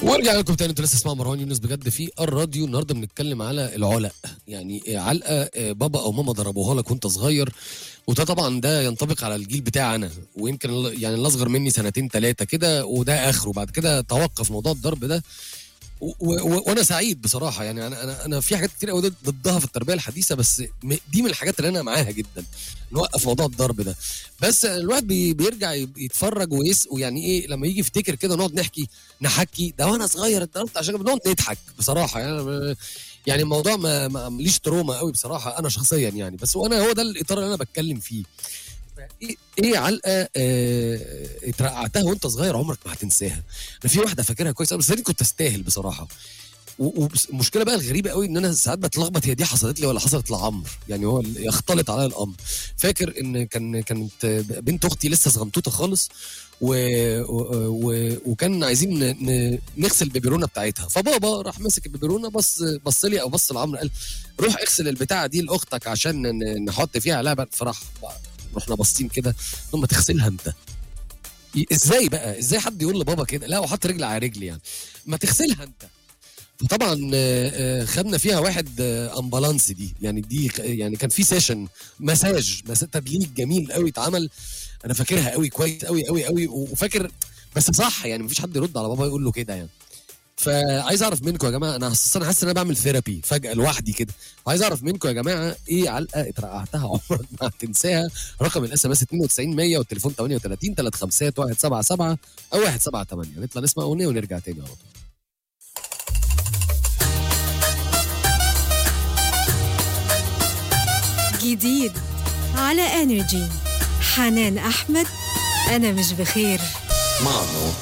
ورجع لكم تاني انتوا لسه اسمعوا مروان يونس بجد في الراديو النهارده بنتكلم على العلق يعني علقه بابا او ماما ضربوها لك وانت صغير وده طبعا ده ينطبق على الجيل بتاعي انا ويمكن ال- يعني اللي اصغر مني سنتين ثلاثه كده وده اخره بعد كده توقف موضوع الضرب ده و- و- وانا سعيد بصراحه يعني انا انا انا في حاجات كتير قوي ضدها في التربيه الحديثه بس م- دي من الحاجات اللي انا معاها جدا نوقف موضوع الضرب ده بس الواحد بي- بيرجع يب- يتفرج ويس ويعني ايه لما يجي يفتكر كده نقعد نحكي نحكي ده وانا صغير اتضربت عشان كده بنقعد نضحك بصراحه يعني أنا- يعني الموضوع ما ما ليش تروما قوي بصراحه انا شخصيا يعني بس وانا هو ده الاطار اللي انا بتكلم فيه ايه ايه علقه اه اترقعتها وانت صغير عمرك ما هتنساها انا في واحده فاكرها كويس أوي، بس دي كنت استاهل بصراحه والمشكله بقى الغريبه قوي ان انا ساعات بتلخبط هي دي حصلت لي ولا حصلت لعمرو يعني هو ال- يختلط عليا الامر فاكر ان كان كانت بنت اختي لسه صغنطوطه خالص و... و... و... وكان عايزين ن... ن... نغسل البيبرونه بتاعتها فبابا راح ماسك البيبرونه بص بص لي او بص لعمرو قال روح اغسل البتاعه دي لاختك عشان ن... نحط فيها لبن فراح رحنا باصين كده ثم تغسلها انت ي- ازاي بقى ازاي حد يقول لبابا كده لا وحط رجل على رجل يعني ما تغسلها انت طبعا آه، آه، خدنا فيها واحد آه، امبالانس دي يعني دي ك- يعني كان في سيشن مساج مس- تدليك جميل قوي اتعمل انا فاكرها قوي كويس قوي قوي قوي وفاكر بس صح يعني مفيش حد يرد على بابا يقول له كده يعني فعايز اعرف منكم يا جماعه انا حاسس انا حاسس ان انا بعمل ثيرابي فجاه لوحدي كده عايز اعرف منكم يا جماعه ايه علقه اترقعتها عمرك ما هتنساها رقم الاس ام اس 92 100 والتليفون 38 35 177 او 178 نطلع نسمع اغنيه ونرجع تاني على طول جديد على انرجي حنان احمد انا مش بخير مانو